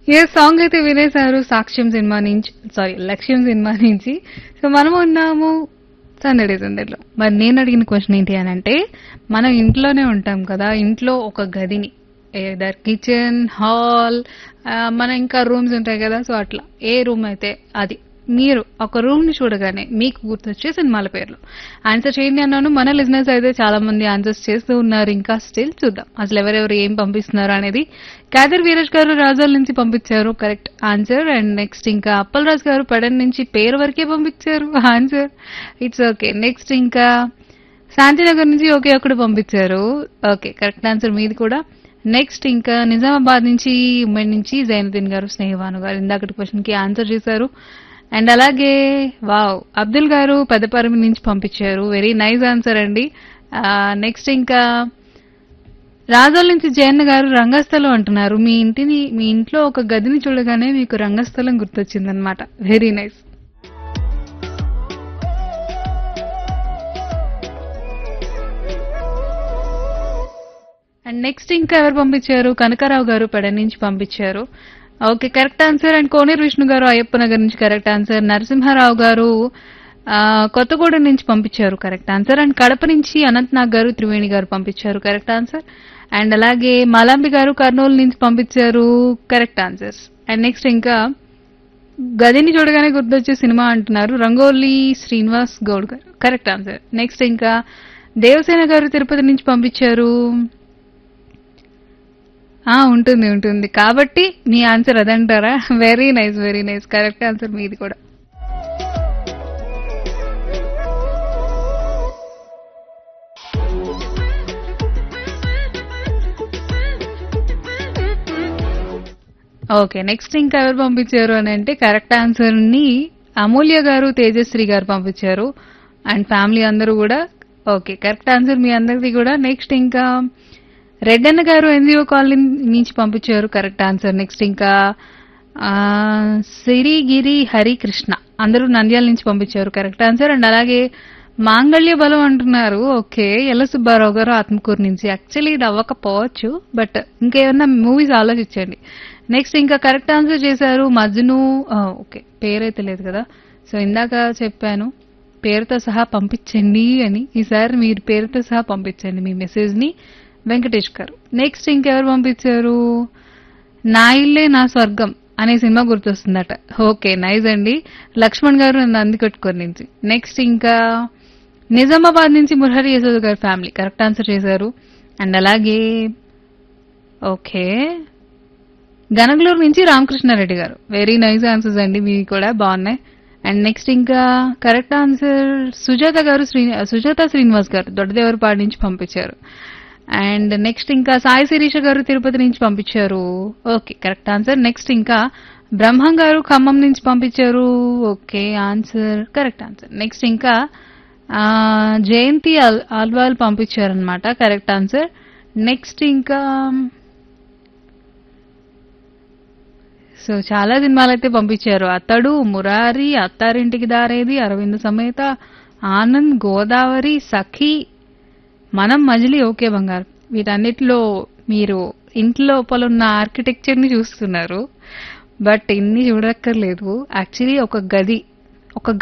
ఏ song అయితే వినేశారు సాక్ష్యం cinema నుంచి సారీ లక్ష్యం సినిమా నుంచి సో మనం ఉన్నాము సందడి సందడిలో మరి నేను అడిగిన క్వశ్చన్ ఏంటి అని అంటే మనం ఇంట్లోనే ఉంటాం కదా ఇంట్లో ఒక గదిని ఏదర్ కిచెన్ హాల్ మన ఇంకా రూమ్స్ ఉంటాయి కదా సో అట్లా ఏ రూమ్ అయితే అది మీరు ఒక రూమ్ ని చూడగానే మీకు గుర్తొచ్చే సినిమాల పేర్లు ఆన్సర్ చేయండి అన్నాను మన లిజినెస్ అయితే చాలా మంది ఆన్సర్స్ చేస్తూ ఉన్నారు ఇంకా స్టిల్ చూద్దాం అసలు ఎవరెవరు ఏం పంపిస్తున్నారు అనేది కాదర్ వీరేష్ గారు రాజాల నుంచి పంపించారు కరెక్ట్ ఆన్సర్ అండ్ నెక్స్ట్ ఇంకా అప్పలరాజు గారు పెడన్ నుంచి పేరు వరకే పంపించారు ఆన్సర్ ఇట్స్ ఓకే నెక్స్ట్ ఇంకా శాంతినగర్ నుంచి ఒకే ఒకటి పంపించారు ఓకే కరెక్ట్ ఆన్సర్ మీది కూడా నెక్స్ట్ ఇంకా నిజామాబాద్ నుంచి ఉమ్మడి నుంచి జైనుద్దీన్ గారు స్నేహవాను గారు ఇందాకటి క్వశ్చన్ కి ఆన్సర్ చేశారు అండ్ అలాగే వావ్ అబ్దుల్ గారు పెద్దపరమి నుంచి పంపించారు వెరీ నైస్ ఆన్సర్ అండి నెక్స్ట్ ఇంకా రాజోల్ నుంచి జయన్న గారు రంగస్థలం అంటున్నారు మీ ఇంటిని మీ ఇంట్లో ఒక గదిని చూడగానే మీకు రంగస్థలం గుర్తొచ్చిందనమాట వెరీ నైస్ అండ్ నెక్స్ట్ ఇంకా ఎవరు పంపించారు కనకారావు గారు పెడ నుంచి పంపించారు okay correct answer and Koneru Vishnu గారు అయ్యప్ప నగర్ నుంచి కరెక్ట్ ఆన్సర్ నరసింహారావు గారు ఆ, కొత్తగూడెం నుంచి పంపించారు కరెక్ట్ ఆన్సర్ అండ్ కడప నుంచి అనంతనాగ్ గారు త్రివేణి గారు పంపించారు కరెక్ట్ ఆన్సర్ అండ్ అలాగే మలాంబి గారు కర్నూలు నుంచి పంపించారు కరెక్ట్ ఆన్సర్స్ అండ్ నెక్స్ట్ ఇంకా గదిని చూడగానే గుర్తొచ్చే సినిమా అంటున్నారు రంగోలి శ్రీనివాస్ గౌడ్ గారు కరెక్ట్ ఆన్సర్ నెక్స్ట్ ఇంకా దేవసేన గారు తిరుపతి నుంచి పంపించారు ఆ ఉంటుంది ఉంటుంది కాబట్టి మీ ఆన్సర్ అదంటారా very nice very nice correct answer మీది కూడా ఓకే నెక్స్ట్ ఇంకా ఎవరు పంపించారు అని అంటే కరెక్ట్ ఆన్సర్ ని అమూల్య గారు తేజశ్రీ గారు పంపించారు అండ్ ఫ్యామిలీ అందరూ కూడా ఓకే కరెక్ట్ ఆన్సర్ మీ అందరిది కూడా నెక్స్ట్ ఇంకా రెడ్డన్న గారు ఎన్జిఓ కాలనీ నుంచి పంపించారు కరెక్ట్ ఆన్సర్ నెక్స్ట్ ఇంకా ఆ, సిరిగిరి హరికృష్ణ అందరూ నంద్యాల నుంచి పంపించారు కరెక్ట్ ఆన్సర్ అండ్ అలాగే మాంగళ్య బలం అంటున్నారు ఓకే ఎల్ల సుబ్బారావు గారు ఆత్మకూరు నుంచి యాక్చువల్లీ ఇది అవ్వకపోవచ్చు బట్ ఇంకేమన్నా మూవీస్ ఆలోచించండి నెక్స్ట్ ఇంకా కరెక్ట్ ఆన్సర్ చేశారు మజ్ను ఆ, ఓకే పేరైతే లేదు కదా సో ఇందాక చెప్పాను పేరుతో సహా పంపించండి అని ఈసారి మీరు పేరుతో సహా పంపించండి మీ మెసేజ్ ని వెంకటేష్ గారు నెక్స్ట్ ఇంకెవరు పంపించారు నా ఇల్లే నా స్వర్గం అనే సినిమా గుర్తొస్తుందట ఓకే నైస్ అండి లక్ష్మణ్ గారు నందికొట్టుకొని నుంచి నెక్స్ట్ ఇంకా నిజామాబాద్ నుంచి మురహరి యశోద్ గారి ఫ్యామిలీ కరెక్ట్ ఆన్సర్ చేశారు అండ్ అలాగే ఓకే గనగలూరు నుంచి రామకృష్ణారెడ్డి గారు వెరీ నైస్ ఆన్సర్స్ అండి మీవి కూడా బాగున్నాయి అండ్ నెక్స్ట్ ఇంకా కరెక్ట్ ఆన్సర్ సుజాత గారు శ్రీ సుజాత శ్రీనివాస్ గారు దొడ్డదేవరపాడు నుంచి పంపించారు అండ్ నెక్స్ట్ ఇంకా సాయి శిరీష గారు తిరుపతి నుంచి పంపించారు ఓకే కరెక్ట్ ఆన్సర్ నెక్స్ట్ ఇంకా బ్రహ్మం గారు ఖమ్మం నుంచి పంపించారు okay answer correct answer next ఇంకా ఆ, జయంతి అల్- అల్వాల్ పంపించారనమాట కరెక్ట్ ఆన్సర్ నెక్స్ట్ ఇంకా సో చాలా సినిమాలు అయితే పంపించారు అతడు మురారి అత్తారింటికి దారేది అరవింద్ సమేత ఆనంద్ గోదావరి సఖి మనం మజిలీ ఓకే బంగారు వీటన్నిటిలో మీరు ఇంటి లోపల ఉన్న ఆర్కిటెక్చర్ ని చూస్తున్నారు బట్ ఇన్ని చూడక్కర్లేదు యాక్చువల్లీ ఒక గది ఒక